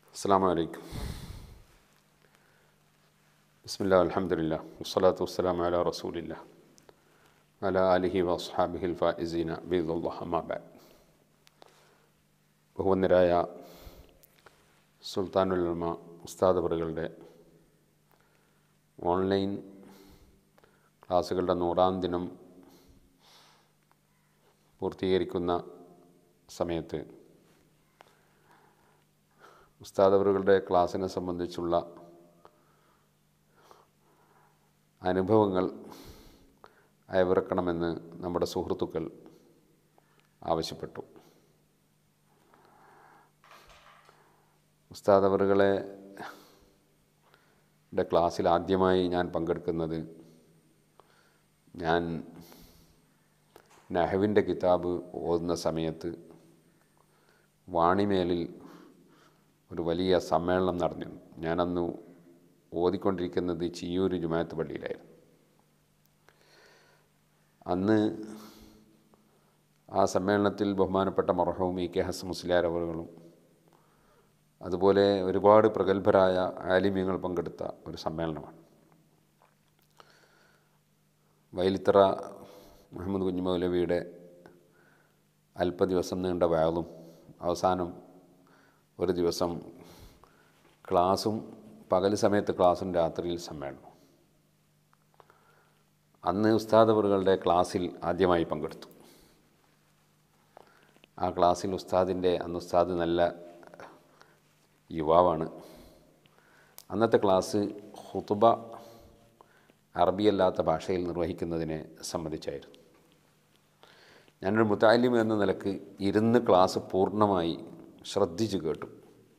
അസ്സാം വലൈക്കും ബിസ്മില്ലാ അലഹമുല്ല വസ്സലാത്തു വസ്സലാം അല റസൂലില്ല അല അലിഹി വസ്ഹാബിഹിൽ ഫായിസീന ബീദുല്ലാഹമാബാദ് ബഹുവന്നരായ സുൽത്താനുൽമ ഉസ്താദവറുകളുടെ ഓൺലൈൻ ക്ലാസ്സുകളുടെ നൂറാം ദിനം പൂർത്തീകരിക്കുന്ന സമയത്ത് ഉസ്താദവറുകളുടെ ക്ലാസ്സിനെ സംബന്ധിച്ചുള്ള അനുഭവങ്ങൾ അയവിറക്കണമെന്ന് നമ്മുടെ സുഹൃത്തുക്കൾ ആവശ്യപ്പെട്ടു ഉസ്താദവറുകളെ ടെ ക്ലാസ്സിൽ ആദ്യമായി ഞാൻ പങ്കെടുക്കുന്നത് ഞാൻ നഹവിൻ്റെ കിതാബ് ഓതുന്ന സമയത്ത് വാണിമേലിൽ ഒരു വലിയ സമ്മേളനം നടന്നു ഞാനന്ന് ഓതിക്കൊണ്ടിരിക്കുന്നത് ചിയൂർ ജുമായത്ത് പള്ളിയിലായിരുന്നു അന്ന് ആ സമ്മേളനത്തിൽ ബഹുമാനപ്പെട്ട മർഹവും ഇ കെ ഹസ് മുസ്ലിയാർ അവറുകളും അതുപോലെ ഒരുപാട് പ്രഗത്ഭരായ ആലിമ്യങ്ങൾ പങ്കെടുത്ത ഒരു സമ്മേളനമാണ് വൈലിത്തറ മുഹമ്മദ് കുഞ്ഞുമൗലവിയുടെ അല്പ ദിവസം നീണ്ട വയലും അവസാനം ഒരു ദിവസം ക്ലാസ്സും പകൽ സമയത്ത് ക്ലാസ്സും രാത്രിയിൽ സമ്മേളനം അന്ന് ഉസ്താദവറുകളുടെ ക്ലാസ്സിൽ ആദ്യമായി പങ്കെടുത്തു ആ ക്ലാസ്സിൽ ഉസ്താദിൻ്റെ അന്ന് ഉസ്താദ് നല്ല യുവാവാണ് അന്നത്തെ ക്ലാസ് ഹുതുബ അറബിയല്ലാത്ത ഭാഷയിൽ നിർവഹിക്കുന്നതിനെ സംബന്ധിച്ചായിരുന്നു ഞാനൊരു മുത്താലിം എന്ന നിലക്ക് ഇരുന്ന് ക്ലാസ് പൂർണ്ണമായി ശ്രദ്ധിച്ചു കേട്ടു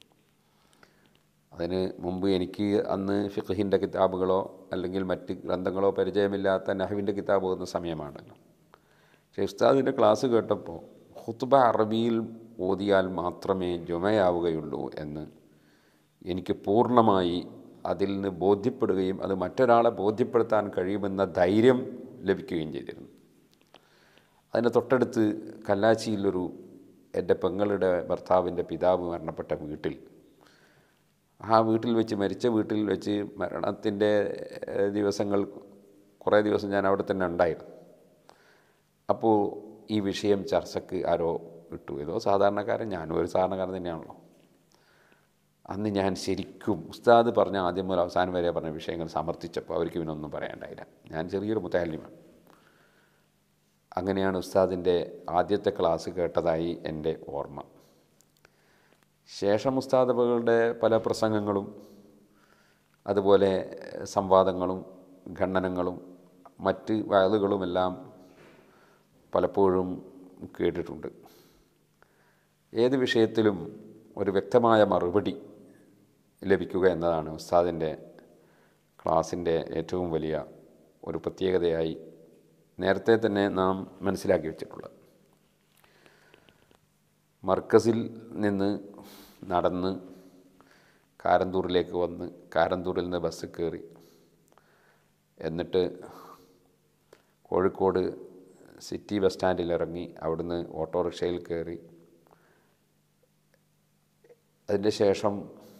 അതിന് മുമ്പ് എനിക്ക് അന്ന് ഫിഖഹിൻ്റെ കിതാബുകളോ അല്ലെങ്കിൽ മറ്റ് ഗ്രന്ഥങ്ങളോ പരിചയമില്ലാത്ത നഹവിൻ്റെ കിതാബ് ഓതുന്ന സമയമാണല്ലോ പക്ഷേ ഉസ്താദിൻ്റെ ക്ലാസ് കേട്ടപ്പോൾ ഹുത്തുബ അറബിയിൽ ഓതിയാൽ മാത്രമേ ജുമയാവുകയുള്ളൂ എന്ന് എനിക്ക് പൂർണ്ണമായി അതിൽ നിന്ന് ബോധ്യപ്പെടുകയും അത് മറ്റൊരാളെ ബോധ്യപ്പെടുത്താൻ കഴിയുമെന്ന ധൈര്യം ലഭിക്കുകയും ചെയ്തിരുന്നു അതിൻ്റെ തൊട്ടടുത്ത് കല്ലാച്ചിയിലൊരു എൻ്റെ പെങ്ങളുടെ ഭർത്താവിൻ്റെ പിതാവ് മരണപ്പെട്ട വീട്ടിൽ ആ വീട്ടിൽ വെച്ച് മരിച്ച വീട്ടിൽ വെച്ച് മരണത്തിൻ്റെ ദിവസങ്ങൾ കുറേ ദിവസം ഞാൻ അവിടെ തന്നെ ഉണ്ടായിരുന്നു അപ്പോൾ ഈ വിഷയം ചർച്ചയ്ക്ക് ആരോ ഇട്ടു ഏതോ സാധാരണക്കാരൻ ഞാനും ഒരു സാധാരണക്കാരൻ തന്നെയാണല്ലോ അന്ന് ഞാൻ ശരിക്കും ഉസ്താദ് പറഞ്ഞ ആദ്യം മുതൽ അവസാനം വരെ പറഞ്ഞ വിഷയങ്ങൾ സമർത്ഥിച്ചപ്പോൾ അവർക്ക് ഇവനൊന്നും പറയാണ്ടായില്ല ഞാൻ ചെറിയൊരു മുത്താലിമാണ് അങ്ങനെയാണ് ഉസ്താദിൻ്റെ ആദ്യത്തെ ക്ലാസ് കേട്ടതായി എൻ്റെ ഓർമ്മ ശേഷം ഉസ്താദുകളുടെ പല പ്രസംഗങ്ങളും അതുപോലെ സംവാദങ്ങളും ഖണ്ഡനങ്ങളും മറ്റ് വയലുകളുമെല്ലാം പലപ്പോഴും കേട്ടിട്ടുണ്ട് ഏത് വിഷയത്തിലും ഒരു വ്യക്തമായ മറുപടി ലഭിക്കുക എന്നതാണ് ഉസ്താദിൻ്റെ ക്ലാസിൻ്റെ ഏറ്റവും വലിയ ഒരു പ്രത്യേകതയായി നേരത്തെ തന്നെ നാം മനസ്സിലാക്കി വെച്ചിട്ടുള്ളത് മർക്കസിൽ നിന്ന് നടന്ന് കാരന്തൂരിലേക്ക് വന്ന് കാരന്തൂരിൽ നിന്ന് ബസ് കയറി എന്നിട്ട് കോഴിക്കോട് സിറ്റി ബസ് സ്റ്റാൻഡിൽ ഇറങ്ങി അവിടുന്ന് ഓട്ടോറിക്ഷയിൽ കയറി അതിൻ്റെ ശേഷം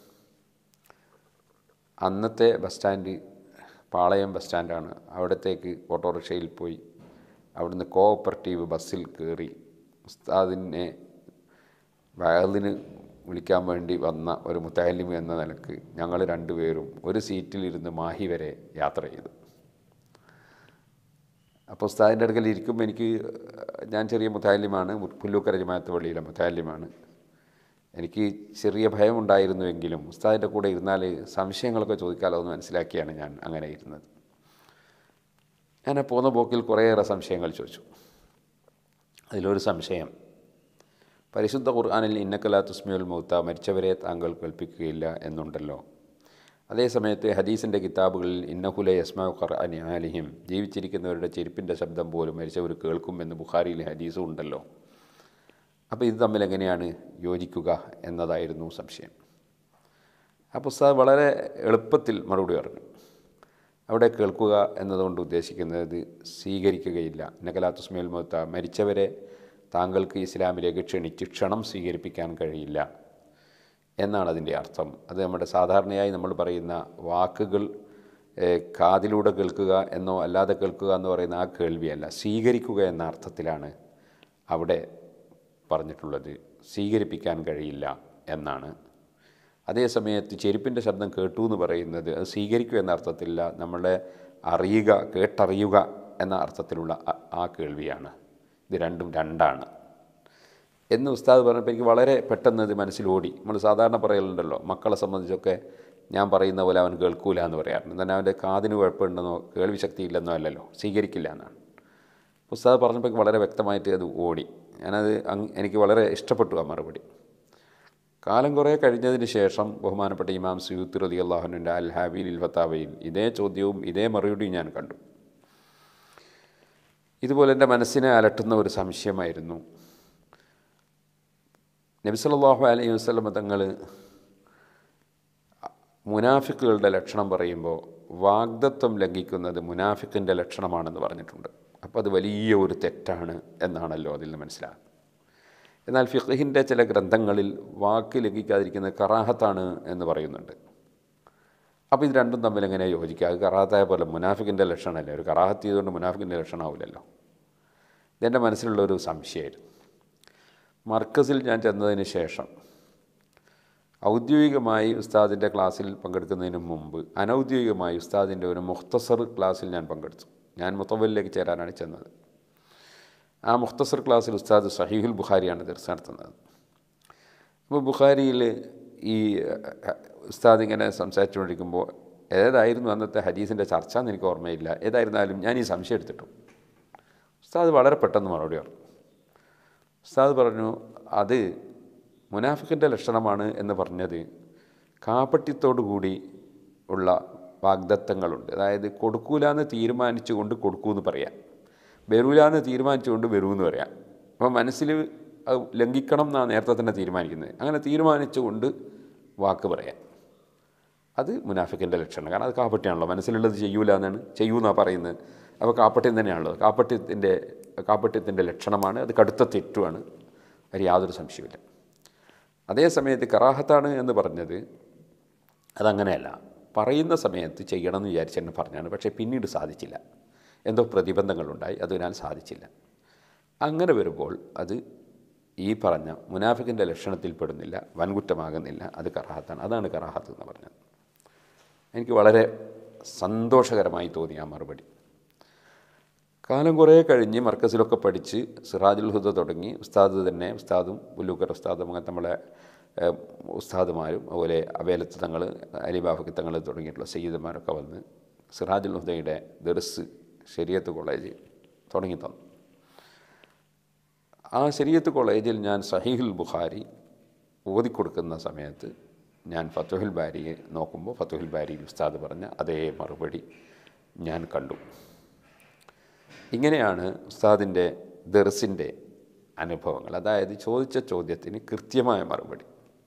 അന്നത്തെ ബസ് സ്റ്റാൻഡ് പാളയം ബസ് സ്റ്റാൻഡാണ് അവിടത്തേക്ക് ഓട്ടോറിക്ഷയിൽ പോയി അവിടുന്ന് കോഓപ്പറേറ്റീവ് ബസ്സിൽ കയറി ഉസ്താദിനെ വയലിന് വിളിക്കാൻ വേണ്ടി വന്ന ഒരു മുത്താലിമ് എന്ന നിലക്ക് ഞങ്ങൾ രണ്ടുപേരും ഒരു സീറ്റിലിരുന്ന് മാഹി വരെ യാത്ര ചെയ്തു അപ്പോൾ ഉസ്താദിൻ്റെ അടുക്കൽ ഇരിക്കുമ്പോൾ എനിക്ക് ഞാൻ ചെറിയ മുത്താലിമാണ് പുല്ലൂക്കര ജമാഅത്ത് പള്ളിയിലെ മുത്താലിമാണ് എനിക്ക് ചെറിയ ഭയമുണ്ടായിരുന്നുവെങ്കിലും ഉസ്താദിൻ്റെ കൂടെ ഇരുന്നാൽ സംശയങ്ങളൊക്കെ ചോദിക്കാമല്ലോ എന്ന് മനസ്സിലാക്കിയാണ് ഞാൻ അങ്ങനെ ഇരുന്നത് ഞാൻ പോകുന്ന പോക്കിൽ കുറേയേറെ സംശയങ്ങൾ ചോദിച്ചു അതിലൊരു സംശയം പരിശുദ്ധ ഖുർആാനിൽ ഇന്നക്കലാ തുസ്മിയുൽ മൗത്ത മരിച്ചവരെ താങ്കൾ കേൾപ്പിക്കുകയില്ല എന്നുണ്ടല്ലോ അതേസമയത്ത് ഹദീസിൻ്റെ കിതാബുകളിൽ ഇന്നഹുലെ യസ്മാ ഖർആൻ ആലിഹിം ജീവിച്ചിരിക്കുന്നവരുടെ ചെരുപ്പിൻ്റെ ശബ്ദം പോലും മരിച്ചവർ കേൾക്കുമെന്ന് ബുഖാരിയിലെ ഹദീസും ഉണ്ടല്ലോ അപ്പോൾ ഇത് തമ്മിൽ എങ്ങനെയാണ് യോജിക്കുക എന്നതായിരുന്നു സംശയം ആ പുസ്തകം വളരെ എളുപ്പത്തിൽ മറുപടി പറഞ്ഞു അവിടെ കേൾക്കുക എന്നതുകൊണ്ട് ഉദ്ദേശിക്കുന്നത് സ്വീകരിക്കുകയില്ല നകലാത്തുസ്മേൽ മൊത്ത മരിച്ചവരെ താങ്കൾക്ക് ഇസ്ലാമിലേക്ക് ക്ഷണിച്ച് ക്ഷണം സ്വീകരിപ്പിക്കാൻ കഴിയില്ല എന്നാണ് അതിൻ്റെ അർത്ഥം അത് നമ്മുടെ സാധാരണയായി നമ്മൾ പറയുന്ന വാക്കുകൾ ഏഹ്, കാതിലൂടെ കേൾക്കുക എന്നോ അല്ലാതെ കേൾക്കുക എന്ന് പറയുന്ന ആ കേൾവിയല്ല സ്വീകരിക്കുക എന്ന അർത്ഥത്തിലാണ് അവിടെ പറഞ്ഞിട്ടുള്ളത് സ്വീകരിപ്പിക്കാൻ കഴിയില്ല എന്നാണ് അതേ സമയത്ത് ചെരുപ്പിൻ്റെ ശബ്ദം കേട്ടു എന്ന് പറയുന്നത് അത് സ്വീകരിക്കുക എന്ന അർത്ഥത്തില്ല നമ്മളെ അറിയുക കേട്ടറിയുക എന്ന അർത്ഥത്തിലുള്ള ആ- ആ കേൾവിയാണ് ഇത് രണ്ടും രണ്ടാണ് എന്ന് ഉസ്താദ് പറഞ്ഞപ്പോൾ എനിക്ക് വളരെ പെട്ടെന്ന് ഇത് മനസ്സിലോടി നമ്മൾ സാധാരണ പറയലുണ്ടല്ലോ മക്കളെ സംബന്ധിച്ചൊക്കെ ഞാൻ പറയുന്ന പോലെ അവൻ കേൾക്കൂല എന്ന് പറയാറുണ്ട് എന്നാൽ അവൻ്റെ കാതിന് കുഴപ്പമുണ്ടെന്നോ കേൾവി ശക്തി ഇല്ലെന്നോ അല്ലല്ലോ സ്വീകരിക്കില്ല എന്നാണ് ഉസ്താദ് പറഞ്ഞപ്പോൾ എനിക്ക് വളരെ വ്യക്തമായിട്ട് അത് ഓടി ഞാനത് അങ് എനിക്ക് വളരെ ഇഷ്ടപ്പെട്ടു ആ മറുപടി കാലം കുറേ കഴിഞ്ഞതിന് ശേഷം ബഹുമാനപ്പെട്ട ഇമാം സുയൂത്ത് റതി അള്ളാഹുവിൻ്റെ അൽ ഹാബിൽ ഫത്താവയിൽ ഇതേ ചോദ്യവും ഇതേ മറുപടിയും ഞാൻ കണ്ടു ഇതുപോലെ എൻ്റെ മനസ്സിനെ അലട്ടുന്ന ഒരു സംശയമായിരുന്നു നബി സല്ലല്ലാഹു അലൈഹി വസല്ലം തങ്ങൾ മുനാഫിക്കുകളുടെ ലക്ഷണം പറയുമ്പോൾ വാഗ്ദത്വം ലംഘിക്കുന്നത് മുനാഫിക്കിൻ്റെ ലക്ഷണമാണെന്ന് പറഞ്ഞിട്ടുണ്ട് അപ്പോൾ അത് വലിയ ഒരു തെറ്റാണ് എന്നാണല്ലോ അതിൽ നിന്ന് മനസ്സിലാകുന്നത് എന്നാൽ ഫിഖഹിൻ്റെ ചില ഗ്രന്ഥങ്ങളിൽ വാക്ക് ലംഘിക്കാതിരിക്കുന്നത് കറാഹത്താണ് എന്ന് പറയുന്നുണ്ട് അപ്പോൾ ഇത് രണ്ടും തമ്മിൽ എങ്ങനെ യോജിക്കുക അത് കറാഹത്തായ പോലെ മുനാഫിക്കിൻ്റെ ലക്ഷണമല്ലേ ഒരു കറാഹത്ത് ചെയ്തുകൊണ്ട് മുനാഫിക്കിൻ്റെ ലക്ഷണമാവില്ലല്ലോ ഇതെൻ്റെ മനസ്സിലുള്ള ഒരു സംശയമായിരുന്നു മർക്കസിൽ ഞാൻ ചെന്നതിന് ശേഷം ഔദ്യോഗികമായി ഉസ്താദിൻ്റെ ക്ലാസ്സിൽ പങ്കെടുക്കുന്നതിന് മുമ്പ് അനൗദ്യോഗികമായി ഉസ്താദിൻ്റെ ഒരു മുഖ്തസർ ക്ലാസ്സിൽ ഞാൻ പങ്കെടുത്തു ഞാൻ മുത്തവലിലേക്ക് ചേരാനാണ് ചെന്നത് ആ മുഖ്തസർ ക്ലാസ്സിൽ ഉസ്താദ് സഹീഹുൽ ബുഖാരിയാണ് ദർസ് നടത്തുന്നത് അപ്പോൾ ബുഖാരിയിൽ ഈ അഹ്, ഉസ്താദ് ഇങ്ങനെ സംസാരിച്ചുകൊണ്ടിരിക്കുമ്പോൾ ഏതായിരുന്നു അന്നത്തെ ഹദീസിൻ്റെ ചർച്ച എന്ന് എനിക്ക് ഓർമ്മയില്ല ഏതായിരുന്നാലും ഞാൻ ഈ സംശയം എടുത്തിട്ടു ഉസ്താദ് വളരെ പെട്ടെന്ന് മറുപടി പറഞ്ഞു ഉസ്താദ് പറഞ്ഞു അത് മുനാഫിക്കിൻ്റെ ലക്ഷണമാണ് എന്ന് പറഞ്ഞത് കാപ്പട്യത്തോടു കൂടി ഉള്ള വാഗ്ദത്തങ്ങളുണ്ട് അതായത് കൊടുക്കൂലെന്ന് തീരുമാനിച്ചുകൊണ്ട് കൊടുക്കൂന്ന് പറയാം വരൂലെന്ന് തീരുമാനിച്ചുകൊണ്ട് വരൂന്ന് പറയാം അപ്പോൾ മനസ്സിൽ അത് ലംഘിക്കണം എന്നാണ് നേരത്തെ തന്നെ തീരുമാനിക്കുന്നത് അങ്ങനെ തീരുമാനിച്ചുകൊണ്ട് വാക്ക് പറയാം അത് മുനാഫിക്കിൻ്റെ ലക്ഷണം കാരണം അത് കാപ്പട്യാണല്ലോ മനസ്സിലുള്ളത് ചെയ്യൂല എന്നാണ് ചെയ്യൂന്നാണ് പറയുന്നത് അപ്പോൾ കാപ്പട്യം തന്നെയാണല്ലോ കാപ്പട്യത്തിൻ്റെ കാപ്പട്യത്തിൻ്റെ ലക്ഷണമാണ് അത് കടുത്ത തെറ്റുമാണ് അതിൽ യാതൊരു സംശയമില്ല അതേ സമയത്ത് കറാഹത്താണ് എന്ന് പറഞ്ഞത് അതങ്ങനെയല്ല പറയുന്ന സമയത്ത് ചെയ്യണം എന്ന് വിചാരിച്ച് തന്നെ പറഞ്ഞാണ് പക്ഷേ പിന്നീട് സാധിച്ചില്ല എന്തോ പ്രതിബന്ധങ്ങളുണ്ടായി അതിനാൽ സാധിച്ചില്ല അങ്ങനെ വരുമ്പോൾ അത് ഈ പറഞ്ഞ മുനാഫിക്കിൻ്റെ ലക്ഷണത്തിൽ പെടുന്നില്ല വൻകുറ്റമാകുന്നില്ല അത് കറാഹത്താണ് അതാണ് കറാഹത്ത് എന്ന് പറഞ്ഞത് എനിക്ക് വളരെ സന്തോഷകരമായി തോന്നി ആ മറുപടി കാലം കുറേ കഴിഞ്ഞ് മർക്കസിലൊക്കെ പഠിച്ച് സിറാജുൽ ഹുദ തുടങ്ങി ഉസ്താദ് തന്നെ ഉസ്താദും ഉല്ലൂക്കർ ഉസ്താദും അങ്ങനെ നമ്മളെ ഏഹ്, ഉസ്താദുമാരും അതുപോലെ അവേലത്ത് തങ്ങൾ അലിബാഫക്ക് തങ്ങൾ തുടങ്ങിയിട്ടുള്ള സയ്യിദന്മാരൊക്കെ വന്ന് സിറാജുൽ ഹുദയുടെ ദർസ് ശരിയത്ത് കോളേജ് തുടങ്ങി തന്നു ആ ശരിയത്ത് കോളേജിൽ ഞാൻ സഹീഹുൽ ബുഖാരി ഓതിക്കൊടുക്കുന്ന സമയത്ത് ഞാൻ ഫത്തുഹുൽ ബാരിയെ നോക്കുമ്പോൾ ഫത്തുഹുൽ ബാരിയിൽ ഉസ്താദ് പറഞ്ഞ അതേ മറുപടി ഞാൻ കണ്ടു ഇങ്ങനെയാണ് ഉസ്താദിൻ്റെ ദർസിൻ്റെ അനുഭവങ്ങൾ അതായത് ചോദിച്ച ചോദ്യത്തിന് കൃത്യമായ മറുപടി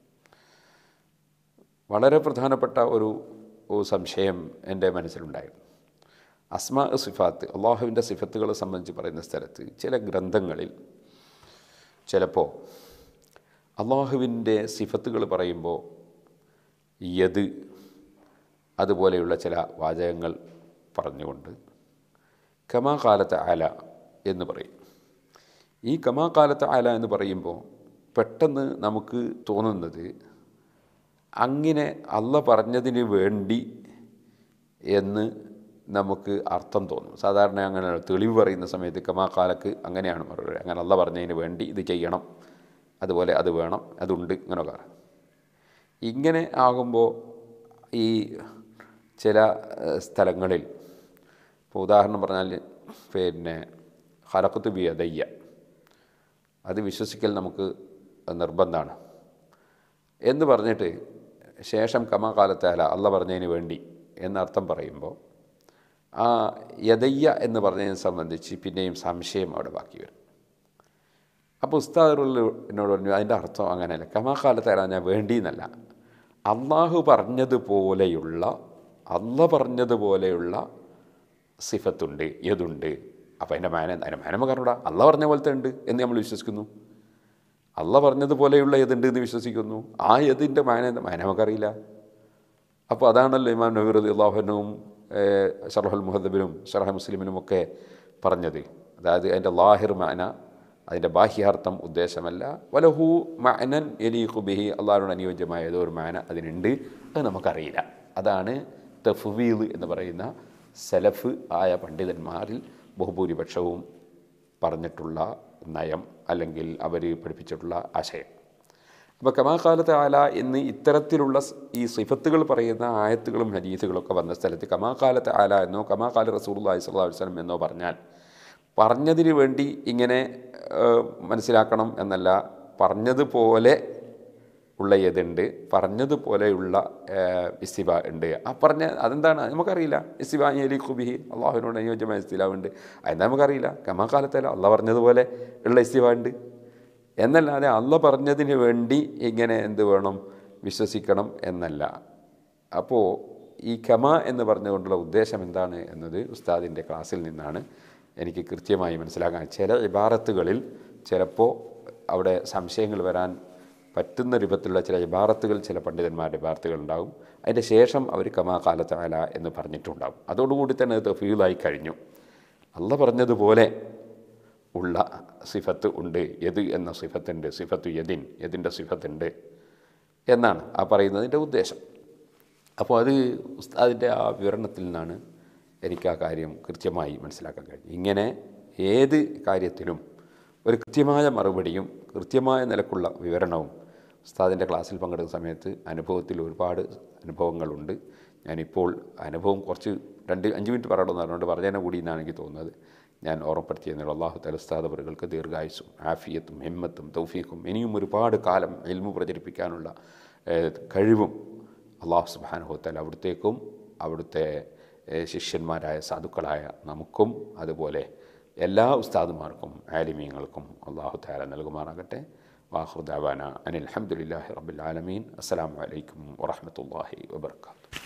വളരെ പ്രധാനപ്പെട്ട ഒരു ഒരു സംശയം എൻ്റെ മനസ്സിലുണ്ടായിരുന്നു അസ്മാ സിഫാത്ത് അള്ളാഹുവിൻ്റെ സിഫത്തുകളെ സംബന്ധിച്ച് പറയുന്ന സ്ഥലത്ത് ചില ഗ്രന്ഥങ്ങളിൽ ചിലപ്പോൾ അള്ളാഹുവിൻ്റെ സിഫത്തുകൾ പറയുമ്പോൾ യത് അതുപോലെയുള്ള ചില വാചകങ്ങൾ പറഞ്ഞുകൊണ്ട് കമാ കാലത്ത് ആല എന്ന് പറയും ഈ കമാ കാലത്ത് ആല എന്ന് പറയുമ്പോൾ പെട്ടെന്ന് നമുക്ക് തോന്നുന്നത് അങ്ങനെ അല്ല പറഞ്ഞതിന് വേണ്ടി എന്ന് നമുക്ക് അർത്ഥം തോന്നും സാധാരണ അങ്ങനെ തെളിവ് പറയുന്ന സമയത്ത് കമാ കാലക്ക് അങ്ങനെയാണ് മറുപടി അങ്ങനെ അല്ല പറഞ്ഞതിന് വേണ്ടി ഇത് ചെയ്യണം അതുപോലെ അത് വേണം അതുണ്ട് ഇങ്ങനെയൊക്കെ ഇങ്ങനെ ആകുമ്പോൾ ഈ ചില ഏഹ്, സ്ഥലങ്ങളിൽ ഇപ്പോൾ ഉദാഹരണം പറഞ്ഞാൽ പിന്നെ ഹലക്കത്ത് ബി അദയ്യ അത് വിശ്വസിക്കൽ നമുക്ക് നിർബന്ധമാണ് എന്ന് പറഞ്ഞിട്ട് ശേഷം കമാകാലത്താല അല്ല പറഞ്ഞതിന് വേണ്ടി എന്നർത്ഥം പറയുമ്പോൾ ആ യദയ്യ എന്ന് പറഞ്ഞതിനെ സംബന്ധിച്ച് പിന്നെയും സംശയം അവിടെ ബാക്കി വരും അപ്പോൾ ഉസ്താദുള്ള എന്നോട് പറഞ്ഞു അതിൻ്റെ അർത്ഥം അങ്ങനെയല്ല കമാകാലത്താല ഞാൻ വേണ്ടി എന്നല്ല അള്ളാഹു പറഞ്ഞതുപോലെയുള്ള അല്ല പറഞ്ഞതുപോലെയുള്ള സിഫത്തുണ്ട് യതുണ്ട് അപ്പോൾ അതിൻ്റെ മാന അതിൻ്റെ മാനമ കാരണൂടാ അല്ല പറഞ്ഞ പോലത്തെ ഉണ്ട് എന്ന് നമ്മൾ വിശ്വസിക്കുന്നു അള്ള പറഞ്ഞതുപോലെയുള്ള ഏതുണ്ട് എന്ന് വിശ്വസിക്കുന്നു ആ ഏതിൻ്റെ മാന എന്താ മാന നമുക്കറിയില്ല അപ്പോൾ അതാണല്ലോ ഇമാം നബീർ അള്ളാഹുനും ഷറഹുൽ മുഹദ്ബിനും ഷറഹ മുസ്ലിമിനും ഒക്കെ പറഞ്ഞത് അതായത് അതിൻ്റെ ലാഹിർ മാന അതിൻ്റെ ബാഹ്യാർത്ഥം ഉദ്ദേശമല്ല വലഹു മഅനൻ എലീഖു ബിഹി അള്ളാഹിനോട് അനുയോജ്യമായ ഏതോ ഒരു മാന അതിനുണ്ട് അത് നമുക്കറിയില്ല അതാണ് തഫ്വീൽ എന്ന് പറയുന്ന സലഫ് ആയ പണ്ഡിതന്മാരിൽ ബഹുഭൂരിപക്ഷവും പറഞ്ഞിട്ടുള്ള നയം അല്ലെങ്കിൽ അവർ പഠിപ്പിച്ചിട്ടുള്ള ആശയം അപ്പോൾ കമാകാലത്ത് ആല എന്ന് ഇത്തരത്തിലുള്ള സ് ഈ സിഫത്തുകൾ പറയുന്ന ആയത്തുകളും ഹദീസുകളൊക്കെ വന്ന സ്ഥലത്ത് കമാകാലത്ത് ആല എന്നോ കമാകാല റസൂൽ അലൈഹി സ്വലാ വസ്ലം എന്നോ പറഞ്ഞാൽ പറഞ്ഞതിന് വേണ്ടി ഇങ്ങനെ ഏഹ്, മനസ്സിലാക്കണം എന്നല്ല പറഞ്ഞതുപോലെ ഉള്ള ഏതുണ്ട് പറഞ്ഞതുപോലെയുള്ള ഇസ്തിബ ഉണ്ട് ആ പറഞ്ഞ അതെന്താണ് നമുക്കറിയില്ല ഇസ്തിബ അലി ഖുബിഹി അള്ളാഹുവിനോട് അനുയോജ്യമായ ഇസ്തിലാവ് ഉണ്ട് അതെന്താ നമുക്കറിയില്ല കമാകാലത്തല്ല അള്ളാഹ് പറഞ്ഞതുപോലെ ഉള്ള ഇസ്തിബ ഉണ്ട് എന്നല്ലാതെ അള്ള പറഞ്ഞതിന് വേണ്ടി ഇങ്ങനെ എന്ത് വേണം വിശ്വസിക്കണം എന്നല്ല അപ്പോൾ ഈ കമ എന്ന് പറഞ്ഞുകൊണ്ടുള്ള ഉദ്ദേശം എന്താണ് എന്നത് ഉസ്താദിൻ്റെ ക്ലാസ്സിൽ നിന്നാണ് എനിക്ക് കൃത്യമായി മനസ്സിലാക്കാൻ ചില ഇബാറത്തുകളിൽ ചിലപ്പോൾ അവിടെ സംശയങ്ങൾ വരാൻ പറ്റുന്ന രൂപത്തിലുള്ള ചില ഇബാറത്തുകൾ ചില പണ്ഡിതന്മാരുടെ ഇബാറത്തുകൾ ഉണ്ടാകും അതിൻ്റെ ശേഷം അവർ കമാ കാലത്താല എന്ന് പറഞ്ഞിട്ടുണ്ടാകും അതോടുകൂടി തന്നെ അത് ഫീലായി കഴിഞ്ഞു അള്ള പറഞ്ഞതുപോലെ ഉള്ള സിഫത്ത് ഉണ്ട് യദ് എന്ന സിഫത്തുണ്ട് സിഫത്ത് യദിൻ യദിൻ്റെ സിഫത്തുണ്ട് എന്നാണ് ആ പറയുന്നതിൻ്റെ ഉദ്ദേശം അപ്പോൾ അത് ഉസ്താദിൻ്റെ ആ വിവരണത്തിൽ നിന്നാണ് എനിക്ക് ആ കാര്യം കൃത്യമായി മനസ്സിലാക്കാൻ കഴിഞ്ഞു ഇങ്ങനെ ഏത് കാര്യത്തിലും ഒരു കൃത്യമായ മറുപടിയും കൃത്യമായ നിലക്കുള്ള വിവരണവും ഉസ്താദിൻ്റെ ക്ലാസ്സിൽ പങ്കെടുക്കുന്ന സമയത്ത് അനുഭവത്തിൽ ഒരുപാട് അനുഭവങ്ങളുണ്ട് ഞാനിപ്പോൾ അനുഭവം കുറച്ച് രണ്ട് അഞ്ച് മിനിറ്റ് പറയണമെന്ന് പറഞ്ഞുകൊണ്ട് പറഞ്ഞതിനെ കൂടി എന്നാണ് എനിക്ക് തോന്നുന്നത് ഞാൻ ഓർമ്മപ്പെടുത്തിയെന്നുള്ള അള്ളാഹു തല ഉസ്താദവറുകൾക്ക് ദീർഘായുസും ആഫിയത്തും ഹിമ്മത്തും തൗഫീഖും ഇനിയും ഒരുപാട് കാലം എൽമു പ്രചരിപ്പിക്കാനുള്ള ഏഹ്, കഴിവും അള്ളാഹു സുബാനുഹോത്തൽ അവിടുത്തേക്കും അവിടുത്തെ ഏഹ്, ശിഷ്യന്മാരായ സാധുക്കളായ നമുക്കും അതുപോലെ എല്ലാ ഉസ്താദുമാർക്കും ആലിമീങ്ങൾക്കും അള്ളാഹു താല നൽകുമാറാകട്ടെ വാഹുദാവാന അനിൽ അഹമ്മദില്ലാഹി റബ്ബുൽ ആലമീൻ അസ്സലാമു അലൈക്കും വറഹ്മത്തുള്ളാഹി വബർക്കാത്തു